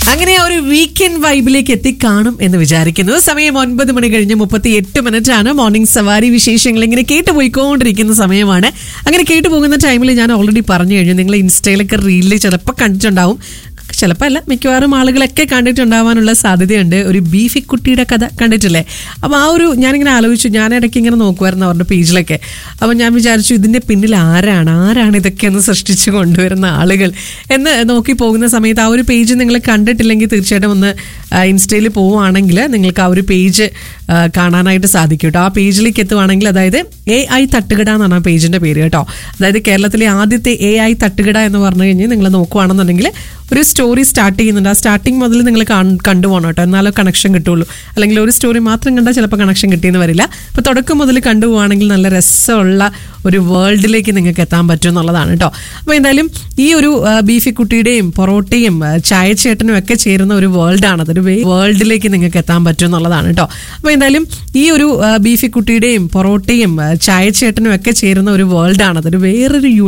അങ്ങനെ ആ ഒരു വീക്കെൻഡ് വൈബിലേക്ക് എത്തിക്കാണും എന്ന് വിചാരിക്കുന്നു സമയം ഒൻപത് മണി കഴിഞ്ഞ് മുപ്പത്തി എട്ട് മിനിറ്റ് ആണ് മോർണിംഗ് സവാരി വിശേഷങ്ങൾ ഇങ്ങനെ കേട്ടു പോയിക്കൊണ്ടിരിക്കുന്ന സമയമാണ് അങ്ങനെ കേട്ടു പോകുന്ന ടൈമിൽ ഞാൻ ഓൾറെഡി പറഞ്ഞു കഴിഞ്ഞു നിങ്ങൾ ഇൻസ്റ്റയിലൊക്കെ റീലിൽ ചിലപ്പോൾ കണ്ടിട്ടുണ്ടാവും ചിലപ്പോൾ അല്ല മിക്കവാറും ആളുകളൊക്കെ കണ്ടിട്ടുണ്ടാവാനുള്ള സാധ്യതയുണ്ട് ഒരു ബീഫി കുട്ടിയുടെ കഥ കണ്ടിട്ടില്ലേ അപ്പോൾ ആ ഒരു ഞാനിങ്ങനെ ആലോചിച്ചു ഞാൻ ഇടയ്ക്ക് ഇങ്ങനെ നോക്കുമായിരുന്നു അവരുടെ പേജിലൊക്കെ അപ്പോൾ ഞാൻ വിചാരിച്ചു ഇതിൻ്റെ പിന്നിൽ ആരാണ് ആരാണ് ഇതൊക്കെ ഒന്ന് സൃഷ്ടിച്ച് കൊണ്ടുവരുന്ന ആളുകൾ എന്ന് നോക്കി പോകുന്ന സമയത്ത് ആ ഒരു പേജ് നിങ്ങൾ കണ്ടിട്ടില്ലെങ്കിൽ തീർച്ചയായിട്ടും ഒന്ന് ഇൻസ്റ്റയിൽ പോവുകയാണെങ്കിൽ നിങ്ങൾക്ക് ആ ഒരു പേജ് കാണാനായിട്ട് സാധിക്കും കേട്ടോ ആ പേജിലേക്ക് എത്തുവാണെങ്കിൽ അതായത് എ ഐ തട്ടുകട എന്നാണ് ആ പേജിൻ്റെ പേര് കേട്ടോ അതായത് കേരളത്തിലെ ആദ്യത്തെ എ ഐ തട്ടുകട എന്ന് പറഞ്ഞു കഴിഞ്ഞാൽ നിങ്ങൾ നോക്കുവാണെന്നുണ്ടെങ്കിൽ ഒരു സ്റ്റോറി സ്റ്റാർട്ട് ചെയ്യുന്നുണ്ട് ആ സ്റ്റാർട്ടിങ് മുതൽ നിങ്ങൾ കണ്ടുപോകണം കേട്ടോ എന്നാലോ കണക്ഷൻ കിട്ടുള്ളൂ അല്ലെങ്കിൽ ഒരു സ്റ്റോറി മാത്രം കണ്ടാൽ ചിലപ്പോൾ കണക്ഷൻ കിട്ടിയെന്ന് വരില്ല അപ്പോൾ തുടക്കം മുതൽ കണ്ടുപോവാണെങ്കിൽ നല്ല രസമുള്ള ഒരു വേൾഡിലേക്ക് നിങ്ങൾക്ക് എത്താൻ പറ്റും എന്നുള്ളതാണ് കേട്ടോ അപ്പോൾ എന്തായാലും ഈ ഒരു ആ, ബീഫി കുട്ടിയുടെയും പൊറോട്ടയും ആ, ചായച്ചേട്ടനും ഒക്കെ ചേരുന്ന ഒരു വേൾഡാണ് അതൊരു വേൾഡിലേക്ക് നിങ്ങൾക്ക് എത്താൻ പറ്റും എന്നുള്ളതാണ് കേട്ടോ അപ്പോൾ എന്തായാലും ഈ ഒരു ആ, ബീഫി കുട്ടിയുടെയും പൊറോട്ടയും ആ, ചായച്ചേട്ടനും ഒക്കെ ചേരുന്ന ഒരു വേൾഡാണ് അതൊരു വേറൊരു